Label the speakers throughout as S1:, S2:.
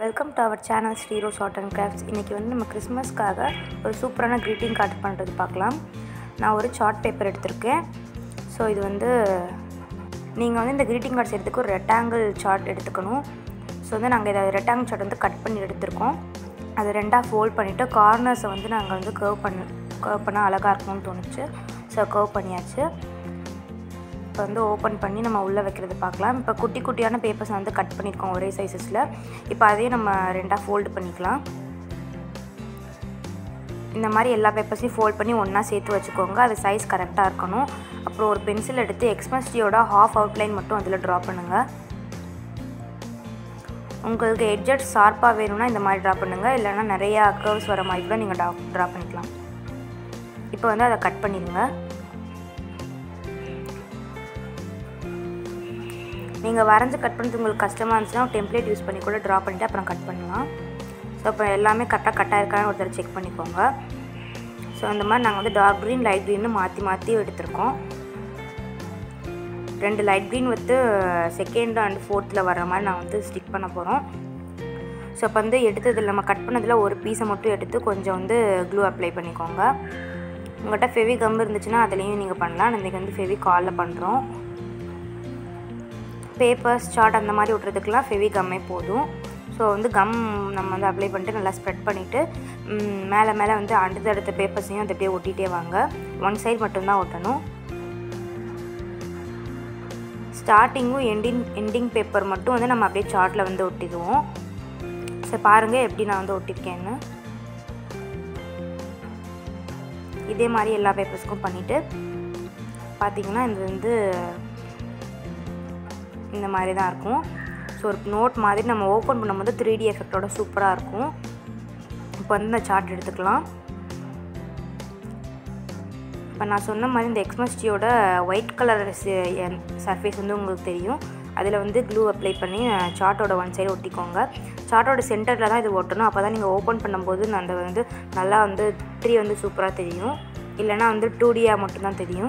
S1: welcome to our channel ஸ்ரீரோ ஷார்ட் and crafts இன்றைக்கி வந்து நம்ம கிறிஸ்மஸ்க்காக ஒரு சூப்பரான க்ரீட்டிங் கார்டு பண்ணுறது பார்க்கலாம் நான் ஒரு சார்ட் பேப்பர் எடுத்திருக்கேன் ஸோ இது வந்து நீங்கள் வந்து இந்த க்ரீட்டிங் கார்ட்ஸ் எடுத்துக்க ஒரு ரெக்டாங்கிள் சார்ட் எடுத்துக்கணும் ஸோ வந்து நாங்கள் இதை ரெக்டாங்கிள் சார்ட் வந்து கட் பண்ணி எடுத்திருக்கோம் அதை ரெண்டாக ஃபோல்ட் பண்ணிவிட்டு கார்னர்ஸை வந்து நாங்கள் வந்து கர்வ் பண்ண கர்வ் பண்ணால் அழகாக இருக்கணும்னு தோணுச்சு ஸோ கர்வ் பண்ணியாச்சு இப்போ வந்து ஓப்பன் பண்ணி நம்ம உள்ளே வைக்கிறது பார்க்கலாம் இப்போ குட்டி குட்டியான பேப்பர்ஸ் வந்து கட் பண்ணியிருக்கோம் ஒரே சைஸஸில் இப்போ அதையும் நம்ம ரெண்டாக ஃபோல்டு பண்ணிக்கலாம் இந்த மாதிரி எல்லா பேப்பர்ஸையும் ஃபோல்ட் பண்ணி ஒன்றா சேர்த்து வச்சுக்கோங்க அது சைஸ் கரெக்டாக இருக்கணும் அப்புறம் ஒரு பென்சில் எடுத்து எக்ஸ்மஸ்டியோட ஹாஃப் அவுட்லைன் மட்டும் அதில் ட்ரா பண்ணுங்கள் உங்களுக்கு எட்ஜட் ஷார்ப்பாக வேணும்னா இந்த மாதிரி ட்ரா பண்ணுங்கள் இல்லைன்னா நிறையா கர்வ்ஸ் வர மாதிரி கூட நீங்கள் ட்ரா ட்ரா பண்ணிக்கலாம் இப்போ வந்து அதை கட் பண்ணிடுங்க நீங்கள் வரைஞ்சி கட் பண்ணுறது உங்களுக்கு கஷ்டமாக இருந்துச்சுன்னா டெம்ப்ளேட் யூஸ் பண்ணி கூட ட்ரா பண்ணிவிட்டு அப்புறம் கட் பண்ணலாம் ஸோ இப்போ எல்லாமே கரெக்டாக கட்டாக இருக்கான்னு ஒரு தடவை செக் பண்ணிக்கோங்க ஸோ அந்த மாதிரி நாங்கள் வந்து டார்க் க்ரீன் லைட் க்ரீன்னு மாற்றி மாற்றி எடுத்திருக்கோம் ரெண்டு லைட் க்ரீன் வந்து செகண்ட் அண்ட் ஃபோர்த்தில் வர மாதிரி நான் வந்து ஸ்டிக் பண்ண போகிறோம் ஸோ இப்போ வந்து எடுத்ததில் நம்ம கட் பண்ணதில் ஒரு பீஸை மட்டும் எடுத்து கொஞ்சம் வந்து க்ளூ அப்ளை பண்ணிக்கோங்க உங்கள்கிட்ட ஃபெவி கம் இருந்துச்சுன்னா அதுலேயும் நீங்கள் பண்ணலாம் இன்றைக்கி வந்து ஃபெவி காலில் பண்ணுறோம் பேப்பர்ஸ் சார்ட் அந்த மாதிரி விட்றதுக்கெலாம் ஃபெவி கம்மே போதும் ஸோ வந்து கம் நம்ம வந்து அப்ளை பண்ணிட்டு நல்லா ஸ்ப்ரெட் பண்ணிவிட்டு மேலே மேலே வந்து அடுத்தடுத்த பேப்பர்ஸையும் அது அப்படியே ஒட்டிகிட்டே வாங்க ஒன் சைடு மட்டும்தான் ஒட்டணும் ஸ்டார்டிங்கும் எண்டிங் எண்டிங் பேப்பர் மட்டும் வந்து நம்ம அப்படியே சார்ட்டில் வந்து ஒட்டிடுவோம் ஸோ பாருங்கள் எப்படி நான் வந்து ஒட்டியிருக்கேன்னு இதே மாதிரி எல்லா பேப்பர்ஸ்க்கும் பண்ணிவிட்டு பார்த்தீங்கன்னா இது வந்து இந்த மாதிரி தான் இருக்கும் ஸோ ஒரு நோட் மாதிரி நம்ம ஓப்பன் பண்ணும்போது த்ரீ டி எஃபெக்டோட சூப்பராக இருக்கும் இப்போ வந்து இந்த சார்ட் எடுத்துக்கலாம் இப்போ நான் சொன்ன மாதிரி இந்த எக்ஸ்மஸ்டியோட ஒயிட் கலர் சர்ஃபேஸ் வந்து உங்களுக்கு தெரியும் அதில் வந்து க்ளூ அப்ளை பண்ணி சார்ட்டோட ஒன் சைடு ஒட்டிக்கோங்க சார்ட்டோட சென்டரில் தான் இது ஒட்டணும் அப்போ தான் நீங்கள் ஓப்பன் பண்ணும்போது அந்த வந்து நல்லா வந்து த்ரீ வந்து சூப்பராக தெரியும் இல்லைனா வந்து டூ டியாக மட்டும்தான் தெரியும்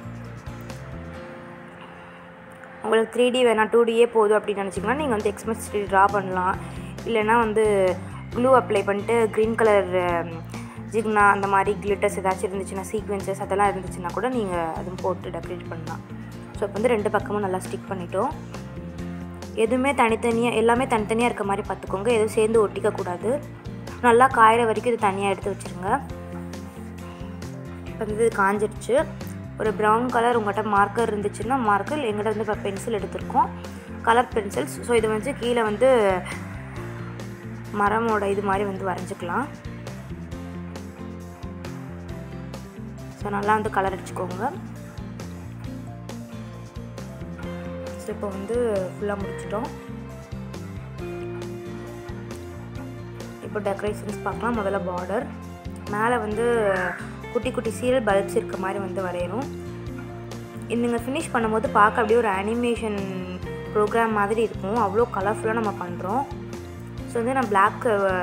S1: உங்களுக்கு த்ரீ டி வேணாம் டூ டியே போதும் அப்படின்னு நினச்சிங்கன்னா நீங்கள் வந்து எக்ஸ்மஸ் த்ரீ ட்ரா பண்ணலாம் இல்லைனா வந்து க்ளூ அப்ளை பண்ணிட்டு க்ரீன் கலர் ஜிக்னா அந்த மாதிரி கிளிட்டர்ஸ் ஏதாச்சும் இருந்துச்சுன்னா சீக்வென்சஸ் அதெல்லாம் இருந்துச்சுன்னா கூட நீங்கள் அதுவும் போட்டு டெக்கரேட் பண்ணலாம் ஸோ இப்போ வந்து ரெண்டு பக்கமும் நல்லா ஸ்டிக் பண்ணிட்டோம் எதுவுமே தனித்தனியாக எல்லாமே தனித்தனியாக இருக்க மாதிரி பார்த்துக்கோங்க எதுவும் சேர்ந்து ஒட்டிக்கக்கூடாது நல்லா காயிற வரைக்கும் இது தனியாக எடுத்து வச்சுருங்க இப்போ வந்து இது காஞ்சிடுச்சு ஒரு ப்ரௌன் கலர் உங்கள்கிட்ட மார்க்கர் இருந்துச்சுன்னா மார்க்கர் எங்கிட்ட வந்து இப்போ பென்சில் எடுத்திருக்கோம் கலர் பென்சில்ஸ் ஸோ இதை வந்து கீழே வந்து மரமோட இது மாதிரி வந்து வரைஞ்சிக்கலாம் ஸோ நல்லா வந்து கலர் அடிச்சுக்கோங்க ஸோ இப்போ வந்து ஃபுல்லாக முடிச்சிட்டோம் இப்போ டெக்கரேஷன்ஸ் பார்க்கலாம் முதல்ல பார்டர் மேலே வந்து குட்டி குட்டி சீரியல் பல்ப்ஸ் இருக்க மாதிரி வந்து வரையணும் இது நீங்கள் ஃபினிஷ் பண்ணும்போது பார்க்க அப்படியே ஒரு அனிமேஷன் ப்ரோக்ராம் மாதிரி இருக்கும் அவ்வளோ கலர்ஃபுல்லாக நம்ம பண்ணுறோம் ஸோ வந்து நான் பிளாக்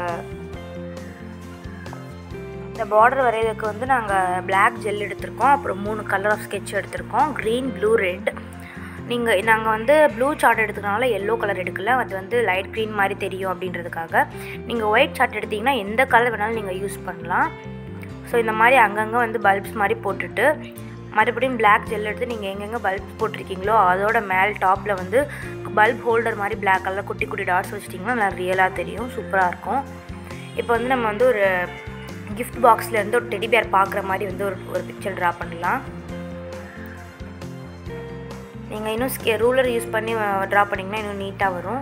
S1: இந்த பார்டர் வரைகிறதுக்கு வந்து நாங்கள் பிளாக் ஜெல் எடுத்திருக்கோம் அப்புறம் மூணு கலர் ஆஃப் ஸ்கெட்ச் எடுத்திருக்கோம் க்ரீன் ப்ளூ ரெட் நீங்கள் நாங்கள் வந்து ப்ளூ சார்ட் எடுத்துக்கனால எல்லோ கலர் எடுக்கல அது வந்து லைட் க்ரீன் மாதிரி தெரியும் அப்படின்றதுக்காக நீங்கள் ஒயிட் சார்ட் எடுத்திங்கன்னா எந்த கலர் வேணாலும் நீங்கள் யூஸ் பண்ணலாம் ஸோ இந்த மாதிரி அங்கங்கே வந்து பல்ப்ஸ் மாதிரி போட்டுட்டு மறுபடியும் பிளாக் ஜெல் எடுத்து நீங்கள் எங்கெங்கே பல்ப் போட்டிருக்கீங்களோ அதோட மேல் டாப்பில் வந்து பல்ப் ஹோல்டர் மாதிரி பிளாக் கலரில் குட்டி குட்டி டாட்ஸ் வச்சிட்டிங்கன்னா நல்லா ரியலாக தெரியும் சூப்பராக இருக்கும் இப்போ வந்து நம்ம வந்து ஒரு கிஃப்ட் பாக்ஸில் இருந்து ஒரு டெடி பேர் பார்க்குற மாதிரி வந்து ஒரு ஒரு பிக்சர் ட்ரா பண்ணலாம் நீங்கள் இன்னும் ஸ்கே ரூலர் யூஸ் பண்ணி ட்ரா பண்ணிங்கன்னா இன்னும் நீட்டாக வரும்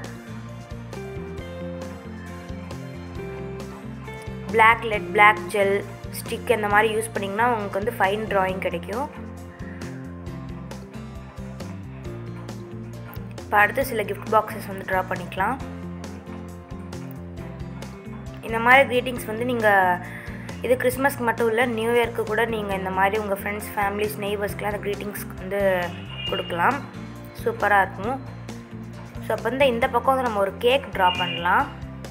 S1: black lead black gel stick இந்த மாதிரி யூஸ் பண்ணிங்கன்னா உங்களுக்கு வந்து ஃபைன் ட்ராயிங் கிடைக்கும் இப்போ அடுத்து சில கிஃப்ட் பாக்ஸஸ் வந்து ட்ரா பண்ணிக்கலாம் இந்த மாதிரி க்ரீட்டிங்ஸ் வந்து நீங்கள் இது கிறிஸ்மஸ்க்கு மட்டும் இல்லை நியூ இயர்க்கு கூட நீங்கள் இந்த மாதிரி உங்கள் ஃப்ரெண்ட்ஸ் ஃபேமிலிஸ் நெய்பர்ஸ்க்கெலாம் அந்த க்ரீட்டிங்ஸ் வந்து கொடுக்கலாம் சூப்பராக இருக்கும் ஸோ அப்போ வந்து இந்த பக்கம் வந்து நம்ம ஒரு கேக் ட்ரா பண்ணலாம்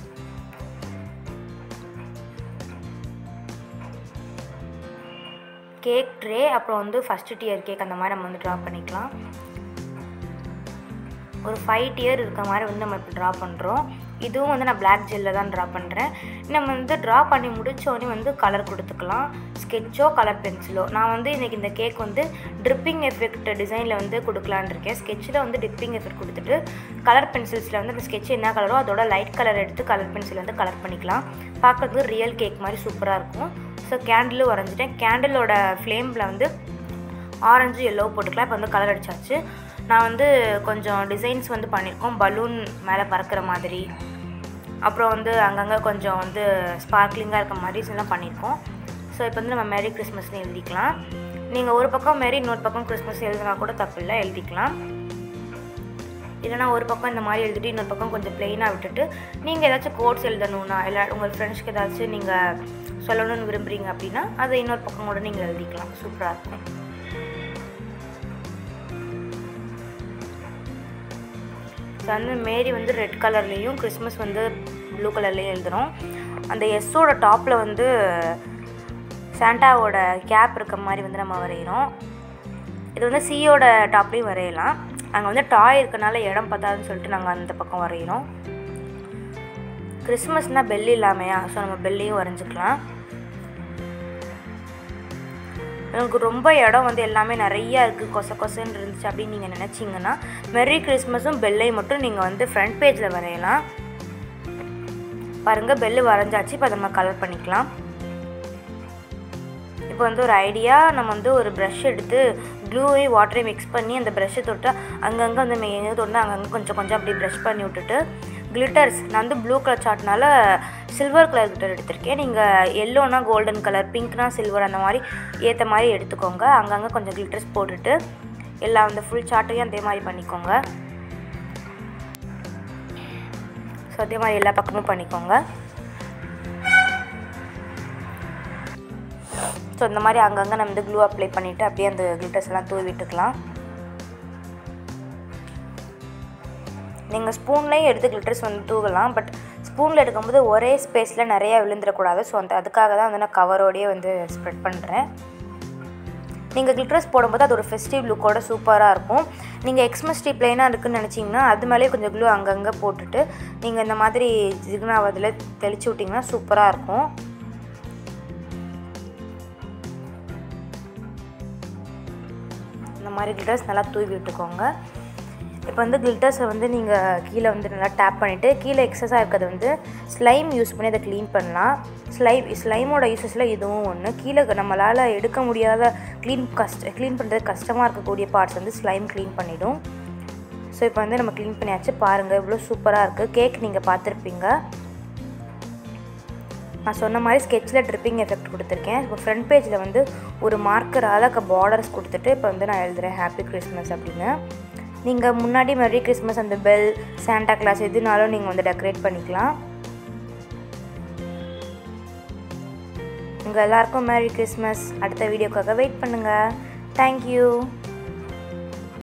S1: கேக் ட்ரே அப்புறம் வந்து ஃபஸ்ட்டு டியர் கேக் அந்த மாதிரி நம்ம வந்து ட்ரா பண்ணிக்கலாம் ஒரு ஃபைவ் டியர் இருக்க மாதிரி வந்து நம்ம இப்போ ட்ரா பண்ணுறோம் இதுவும் வந்து நான் பிளாக் ஜெல்லில் தான் ட்ரா பண்ணுறேன் நம்ம வந்து ட்ரா பண்ணி முடித்தோடனே வந்து கலர் கொடுத்துக்கலாம் ஸ்கெட்சோ கலர் பென்சிலோ நான் வந்து இன்றைக்கி இந்த கேக் வந்து ட்ரிப்பிங் எஃபெக்ட் டிசைனில் வந்து கொடுக்கலான்னு இருக்கேன் ஸ்கெட்சில் வந்து டிப்பிங் எஃபெக்ட் கொடுத்துட்டு கலர் பென்சில்ஸில் வந்து அந்த ஸ்கெட்ச் என்ன கலரோ அதோட லைட் கலர் எடுத்து கலர் பென்சில் வந்து கலர் பண்ணிக்கலாம் பார்க்குறதுக்கு ரியல் கேக் மாதிரி சூப்பராக இருக்கும் ஸோ கேண்டிலும் வரைஞ்சிட்டேன் கேண்டிலோட ஃப்ளேமில் வந்து ஆரஞ்சு எல்லோ போட்டுக்கலாம் இப்போ வந்து கலர் அடிச்சாச்சு நான் வந்து கொஞ்சம் டிசைன்ஸ் வந்து பண்ணியிருக்கோம் பலூன் மேலே பறக்கிற மாதிரி அப்புறம் வந்து அங்கங்கே கொஞ்சம் வந்து ஸ்பார்க்லிங்காக இருக்க மாதிரி எல்லாம் பண்ணியிருக்கோம் ஸோ இப்போ வந்து நம்ம மேரி கிறிஸ்மஸ்னு எழுதிக்கலாம் நீங்கள் ஒரு பக்கம் மேரி இன்னொரு பக்கம் கிறிஸ்மஸ் எழுதினா கூட தப்பு இல்லை எழுதிக்கலாம் இல்லைனா ஒரு பக்கம் இந்த மாதிரி எழுதிட்டு இன்னொரு பக்கம் கொஞ்சம் ப்ளெயினாக விட்டுட்டு நீங்கள் ஏதாச்சும் கோட்ஸ் எழுதணுன்னா இல்லை உங்கள் ஃப்ரெண்ட்ஸ்க்கு ஏதாச்சும் நீங்கள் சொல்லணும்னு விரும்புகிறீங்க அப்படின்னா அதை இன்னொரு பக்கம் கூட நீங்கள் எழுதிக்கலாம் சூப்பராக இருக்கும் ஸோ வந்து மேரி வந்து ரெட் கலர்லேயும் கிறிஸ்மஸ் வந்து ப்ளூ கலர்லேயும் எழுதுகிறோம் அந்த எஸ்ஸோட டாப்பில் வந்து சாண்டாவோட கேப் இருக்க மாதிரி வந்து நம்ம வரைகிறோம் இது வந்து சியோட டாப்லேயும் வரையலாம் அங்கே வந்து டாய் இருக்கனால இடம் பத்தாதுன்னு சொல்லிட்டு நாங்கள் அந்த பக்கம் வரைகிறோம் கிறிஸ்மஸ்னால் பெல் இல்லாமையா ஸோ நம்ம பெல்லையும் வரைஞ்சிக்கலாம் எனக்கு ரொம்ப இடம் வந்து எல்லாமே நிறையா இருக்குது கொச கொசன்னு இருந்துச்சு அப்படின்னு நீங்கள் நினச்சிங்கன்னா மெரி கிறிஸ்மஸும் பெல்லையும் மட்டும் நீங்கள் வந்து ஃப்ரண்ட் பேஜில் வரையலாம் பாருங்கள் பெல்லு வரைஞ்சாச்சு இப்போ நம்ம கலர் பண்ணிக்கலாம் இப்போ வந்து ஒரு ஐடியா நம்ம வந்து ஒரு ப்ரஷ் எடுத்து க்ளூவையும் வாட்டரையும் மிக்ஸ் பண்ணி அந்த ப்ரஷ்ஷை தொட்டு அங்கங்கே வந்து எங்கே தொட்டு அங்கங்கே கொஞ்சம் கொஞ்சம் அப்படி ப்ரஷ் பண்ணி விட்டுட்டு கிளிட்டர்ஸ் நான் வந்து ப்ளூ கலர் சார்ட்னால சில்வர் கலர் கிளிட்டர் எடுத்திருக்கேன் நீங்கள் எல்லோனா கோல்டன் கலர் பிங்க்னா சில்வர் அந்த மாதிரி ஏற்ற மாதிரி எடுத்துக்கோங்க அங்கங்கே கொஞ்சம் கிளிட்டர்ஸ் போட்டுட்டு எல்லாம் அந்த ஃபுல் சார்ட்டையும் அதே மாதிரி பண்ணிக்கோங்க ஸோ அதே மாதிரி எல்லா பக்கமும் பண்ணிக்கோங்க ஸோ இந்த மாதிரி அங்கங்கே நம்ம வந்து க்ளூ அப்ளை பண்ணிவிட்டு அப்படியே அந்த கிளிட்டர்ஸ் எல்லாம் தூவி விட்டுக்கலாம் நீங்கள் ஸ்பூன்லேயும் எடுத்து கிளிட்டர்ஸ் வந்து தூவலாம் பட் ஸ்பூனில் எடுக்கும்போது ஒரே ஸ்பேஸில் நிறையா விழுந்துடக்கூடாது ஸோ அந்த அதுக்காக தான் வந்து நான் கவரோடையே வந்து ஸ்ப்ரெட் பண்ணுறேன் நீங்கள் கிளிட்டர்ஸ் போடும்போது அது ஒரு ஃபெஸ்டிவ் லுக்கோட சூப்பராக இருக்கும் நீங்கள் எக்ஸ்மஸ் ட்ரீ பிளைனாக இருக்குன்னு நினச்சிங்கன்னா அது மேலேயே கொஞ்சம் க்ளூ அங்கங்கே போட்டுட்டு நீங்கள் இந்த மாதிரி ஜிகுனாவதில் தெளிச்சு விட்டிங்கன்னா சூப்பராக இருக்கும் இந்த மாதிரி கிளிட்டர்ஸ் நல்லா தூவி விட்டுக்கோங்க இப்போ வந்து கிளிட்டர்ஸை வந்து நீங்கள் கீழே வந்து நல்லா டேப் பண்ணிவிட்டு கீழே எக்ஸஸாக இருக்கிறது வந்து ஸ்லைம் யூஸ் பண்ணி அதை க்ளீன் பண்ணலாம் ஸ்லைம் ஸ்லைமோட யூஸஸில் இதுவும் ஒன்று கீழே நம்மளால் எடுக்க முடியாத க்ளீன் கஷ்ட க்ளீன் பண்ணுறது கஷ்டமாக இருக்கக்கூடிய பார்ட்ஸ் வந்து ஸ்லைம் க்ளீன் பண்ணிவிடும் ஸோ இப்போ வந்து நம்ம க்ளீன் பண்ணியாச்சு பாருங்கள் இவ்வளோ சூப்பராக இருக்குது கேக் நீங்கள் பார்த்துருப்பீங்க நான் சொன்ன மாதிரி ஸ்கெட்சில் ட்ரிப்பிங் எஃபெக்ட் கொடுத்துருக்கேன் இப்போ ஃப்ரண்ட் பேஜில் வந்து ஒரு மார்க்கரால் பார்டர்ஸ் கொடுத்துட்டு இப்போ வந்து நான் எழுதுகிறேன் ஹாப்பி கிறிஸ்மஸ் அப்படின்னு நீங்கள் முன்னாடி மெரி கிறிஸ்மஸ் அந்த பெல் சாண்டா கிளாஸ் எதுனாலும் நீங்கள் வந்து டெக்கரேட் பண்ணிக்கலாம் உங்கள் எல்லாருக்கும் மேரி கிறிஸ்மஸ் அடுத்த வீடியோக்காக வெயிட் பண்ணுங்கள் தேங்க்யூ